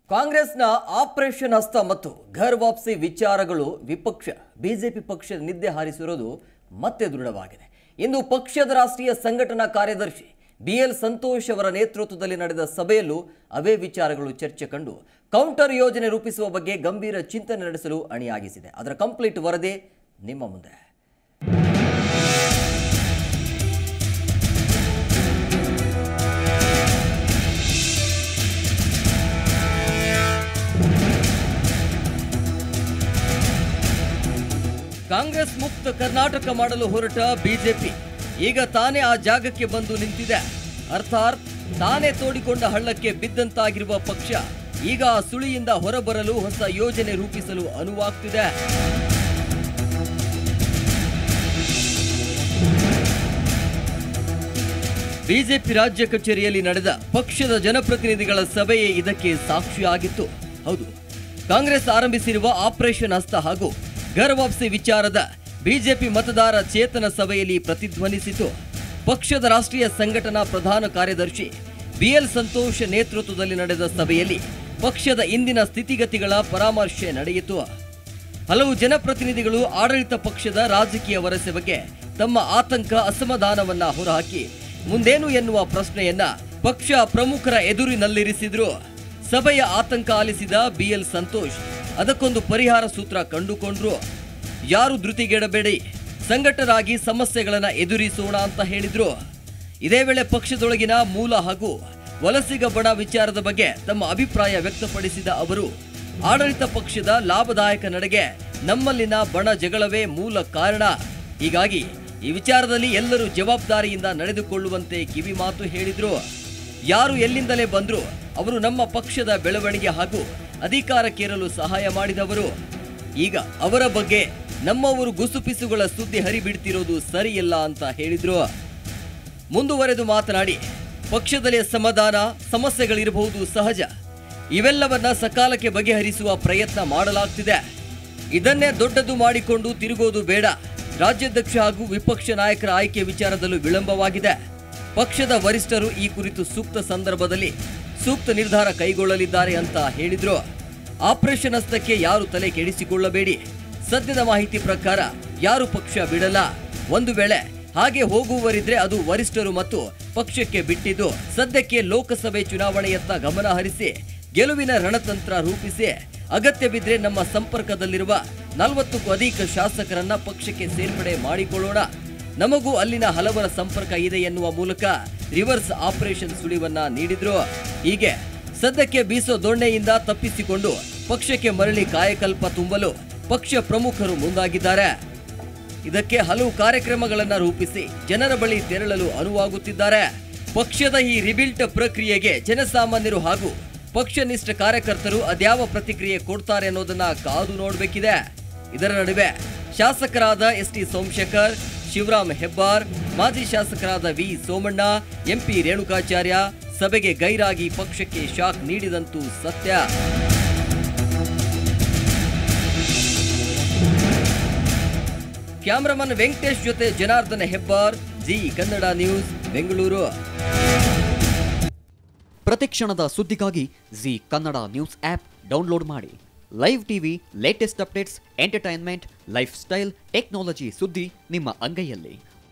ಕಾಂಗ್ರೆಸ್ನ ಆಪರೇಷನ್ ಹಸ್ತ ಮತ್ತು ಘರ್ ವಾಪಸಿ ವಿಚಾರಗಳು ವಿಪಕ್ಷ ಬಿಜೆಪಿ ಪಕ್ಷದ ನಿದ್ದೆ ಹಾರಿಸಿರೋದು ಮತ್ತೆ ದೃಢವಾಗಿದೆ ಇಂದು ಪಕ್ಷದ ರಾಷ್ಟ್ರೀಯ ಸಂಘಟನಾ ಕಾರ್ಯದರ್ಶಿ ಬಿಎಲ್ ಸಂತೋಷ್ ಅವರ ನೇತೃತ್ವದಲ್ಲಿ ನಡೆದ ಸಭೆಯಲ್ಲೂ ಅವೇ ವಿಚಾರಗಳು ಚರ್ಚೆ ಕಂಡು ಕೌಂಟರ್ ಯೋಜನೆ ರೂಪಿಸುವ ಬಗ್ಗೆ ಗಂಭೀರ ಚಿಂತನೆ ನಡೆಸಲು ಅಣಿಯಾಗಿಸಿದೆ ಅದರ ಕಂಪ್ಲೀಟ್ ವರದಿ ನಿಮ್ಮ ಮುಂದೆ ಕಾಂಗ್ರೆಸ್ ಮುಕ್ತ ಕರ್ನಾಟಕ ಮಾಡಲು ಹೊರಟ ಬಿಜೆಪಿ ಈಗ ತಾನೇ ಆ ಜಾಗಕ್ಕೆ ಬಂದು ನಿಂತಿದೆ ಅರ್ಥಾತ್ ತಾನೇ ತೋಡಿಕೊಂಡ ಹಳ್ಳಕ್ಕೆ ಬಿದ್ದಂತಾಗಿರುವ ಪಕ್ಷ ಈಗ ಆ ಸುಳಿಯಿಂದ ಹೊರಬರಲು ಹೊಸ ಯೋಜನೆ ರೂಪಿಸಲು ಅನುವಾಗ್ತಿದೆ ಬಿಜೆಪಿ ರಾಜ್ಯ ಕಚೇರಿಯಲ್ಲಿ ನಡೆದ ಪಕ್ಷದ ಜನಪ್ರತಿನಿಧಿಗಳ ಸಭೆಯೇ ಇದಕ್ಕೆ ಸಾಕ್ಷಿಯಾಗಿತ್ತು ಹೌದು ಕಾಂಗ್ರೆಸ್ ಆರಂಭಿಸಿರುವ ಆಪರೇಷನ್ ಹಸ್ತ ಹಾಗೂ ಘರ್ ವಾಪಸಿ ವಿಚಾರದ ಬಿಜೆಪಿ ಮತದಾರ ಚೇತನ ಸಭೆಯಲ್ಲಿ ಪ್ರತಿಧ್ವನಿಸಿತು ಪಕ್ಷದ ರಾಷ್ಟ್ರೀಯ ಸಂಘಟನಾ ಪ್ರಧಾನ ಕಾರ್ಯದರ್ಶಿ ಬಿಎಲ್ ಸಂತೋಷ್ ನೇತೃತ್ವದಲ್ಲಿ ನಡೆದ ಸಭೆಯಲ್ಲಿ ಪಕ್ಷದ ಇಂದಿನ ಸ್ಥಿತಿಗತಿಗಳ ಪರಾಮರ್ಶೆ ನಡೆಯಿತು ಹಲವು ಜನಪ್ರತಿನಿಧಿಗಳು ಆಡಳಿತ ಪಕ್ಷದ ರಾಜಕೀಯ ವರಸೆ ಬಗ್ಗೆ ತಮ್ಮ ಆತಂಕ ಅಸಮಾಧಾನವನ್ನ ಹೊರಹಾಕಿ ಮುಂದೇನು ಎನ್ನುವ ಪ್ರಶ್ನೆಯನ್ನ ಪಕ್ಷ ಪ್ರಮುಖರ ಎದುರಿನಲ್ಲಿರಿಸಿದ್ರು ಸಭೆಯ ಆತಂಕ ಆಲಿಸಿದ ಬಿಎಲ್ ಸಂತೋಷ್ ಅದಕ್ಕೊಂದು ಪರಿಹಾರ ಸೂತ್ರ ಕಂಡುಕೊಂಡ್ರು ಯಾರು ಧೃತಿಗೆಡಬೇಡಿ ಸಂಘಟರಾಗಿ ಸಮಸ್ಯೆಗಳನ್ನ ಎದುರಿಸೋಣ ಅಂತ ಹೇಳಿದ್ರು ಇದೇ ವೇಳೆ ಪಕ್ಷದೊಳಗಿನ ಮೂಲ ಹಾಗೂ ವಲಸಿಗ ಬಣ ವಿಚಾರದ ಬಗ್ಗೆ ತಮ್ಮ ಅಭಿಪ್ರಾಯ ವ್ಯಕ್ತಪಡಿಸಿದ ಅವರು ಆಡಳಿತ ಪಕ್ಷದ ಲಾಭದಾಯಕ ನಡೆಗೆ ನಮ್ಮಲ್ಲಿನ ಬಣ ಜಗಳವೇ ಮೂಲ ಕಾರಣ ಹೀಗಾಗಿ ಈ ವಿಚಾರದಲ್ಲಿ ಎಲ್ಲರೂ ಜವಾಬ್ದಾರಿಯಿಂದ ನಡೆದುಕೊಳ್ಳುವಂತೆ ಕಿವಿ ಮಾತು ಹೇಳಿದ್ರು ಯಾರು ಎಲ್ಲಿಂದಲೇ ಬಂದ್ರು ಅವರು ನಮ್ಮ ಪಕ್ಷದ ಬೆಳವಣಿಗೆ ಹಾಗೂ ಅಧಿಕಾರಕ್ಕೇರಲು ಸಹಾಯ ಮಾಡಿದವರು ಈಗ ಅವರ ಬಗ್ಗೆ ನಮ್ಮವರು ಗುಸುಪಿಸುಗಳ ಸುದ್ದಿ ಹರಿಬಿಡ್ತಿರೋದು ಸರಿಯಿಲ್ಲ ಅಂತ ಹೇಳಿದ್ರು ಮುಂದುವರೆದು ಮಾತನಾಡಿ ಪಕ್ಷದಲ್ಲಿ ಅಸಮಾಧಾನ ಸಮಸ್ಯೆಗಳಿರಬಹುದು ಸಹಜ ಇವೆಲ್ಲವನ್ನ ಸಕಾಲಕ್ಕೆ ಬಗೆಹರಿಸುವ ಪ್ರಯತ್ನ ಮಾಡಲಾಗ್ತಿದೆ ಇದನ್ನೇ ದೊಡ್ಡದು ಮಾಡಿಕೊಂಡು ತಿರುಗೋದು ಬೇಡ ರಾಜ್ಯಾಧ್ಯಕ್ಷ ಹಾಗೂ ವಿಪಕ್ಷ ನಾಯಕರ ಆಯ್ಕೆ ವಿಚಾರದಲ್ಲೂ ವಿಳಂಬವಾಗಿದೆ ಪಕ್ಷದ ವರಿಷ್ಠರು ಈ ಕುರಿತು ಸೂಕ್ತ ಸಂದರ್ಭದಲ್ಲಿ ಸೂಕ್ತ ನಿರ್ಧಾರ ಕೈಗೊಳ್ಳಲಿದ್ದಾರೆ ಅಂತ ಹೇಳಿದ್ರು ಆಪರೇಷನ್ ಹಸ್ತಕ್ಕೆ ಯಾರು ತಲೆ ಕೆಡಿಸಿಕೊಳ್ಳಬೇಡಿ ಸದ್ಯದ ಮಾಹಿತಿ ಪ್ರಕಾರ ಯಾರು ಪಕ್ಷ ಬಿಡಲ್ಲ ಒಂದು ವೇಳೆ ಹಾಗೆ ಹೋಗುವವರಿದ್ರೆ ಅದು ವರಿಷ್ಠರು ಮತ್ತು ಪಕ್ಷಕ್ಕೆ ಬಿಟ್ಟಿದ್ದು ಸದ್ಯಕ್ಕೆ ಲೋಕಸಭೆ ಚುನಾವಣೆಯತ್ತ ಗಮನ ಹರಿಸಿ ಗೆಲುವಿನ ರಣತಂತ್ರ ರೂಪಿಸಿ ಅಗತ್ಯ ಬಿದ್ರೆ ನಮ್ಮ ಸಂಪರ್ಕದಲ್ಲಿರುವ ನಲವತ್ತಕ್ಕೂ ಅಧಿಕ ಶಾಸಕರನ್ನ ಪಕ್ಷಕ್ಕೆ ಸೇರ್ಪಡೆ ಮಾಡಿಕೊಳ್ಳೋಣ ನಮಗೂ ಅಲ್ಲಿನ ಹಲವರ ಸಂಪರ್ಕ ಇದೆ ಎನ್ನುವ ಮೂಲಕ ರಿವರ್ಸ್ ಆಪರೇಷನ್ ಸುಳಿವನ್ನ ನೀಡಿದ್ರು ಹೀಗೆ ಸದ್ಯಕ್ಕೆ ಬೀಸೋ ದೊಣ್ಣೆಯಿಂದ ತಪ್ಪಿಸಿಕೊಂಡು ಪಕ್ಷಕ್ಕೆ ಮರಳಿ ಕಾಯಕಲ್ಪ ತುಂಬಲು ಪಕ್ಷ ಪ್ರಮುಖರು ಮುಂದಾಗಿದ್ದಾರೆ ಇದಕ್ಕೆ ಹಲವು ಕಾರ್ಯಕ್ರಮಗಳನ್ನ ರೂಪಿಸಿ ಜನರ ಬಳಿ ತೆರಳಲು ಅನುವಾಗುತ್ತಿದ್ದಾರೆ ಪಕ್ಷದ ಈ ರಿಬಿಲ್ಟ್ ಪ್ರಕ್ರಿಯೆಗೆ ಜನಸಾಮಾನ್ಯರು ಹಾಗೂ ಪಕ್ಷನಿಷ್ಠ ಕಾರ್ಯಕರ್ತರು ಅದ್ಯಾವ ಪ್ರತಿಕ್ರಿಯೆ ಕೊಡ್ತಾರೆ ಅನ್ನೋದನ್ನ ಕಾದು ನೋಡಬೇಕಿದೆ ಇದರ ನಡುವೆ ಶಾಸಕರಾದ ಎಸ್ ಟಿ ಸೋಮಶೇಖರ್ ಶಿವರಾಮ್ ಹೆಬ್ಬಾರ್ ಮಾಜಿ ಶಾಸಕರಾದ ವಿ ಸೋಮಣ್ಣ ಎಂಪಿ ರೇಣುಕಾಚಾರ್ಯ ಸಭೆಗೆ ಗೈರಾಗಿ ಪಕ್ಷಕ್ಕೆ ಶಾಕ್ ನೀಡಿದಂತೂ ಸತ್ಯ ಕ್ಯಾಮರಾಮನ್ ವೆಂಕಟೇಶ್ ಜೊತೆ ಜನಾರ್ದನ ಹೆಬ್ಬಾರ್ ಜಿ ಕನ್ನಡ ನ್ಯೂಸ್ ಬೆಂಗಳೂರು ಪ್ರತಿಕ್ಷಣದ ಸುದ್ದಿಗಾಗಿ Zee Kannada news app download ಮಾಡಿ live TV latest updates entertainment lifestyle technology ಸುದ್ದಿ ನಿಮ್ಮ ಅಂಗೈಯಲ್ಲಿ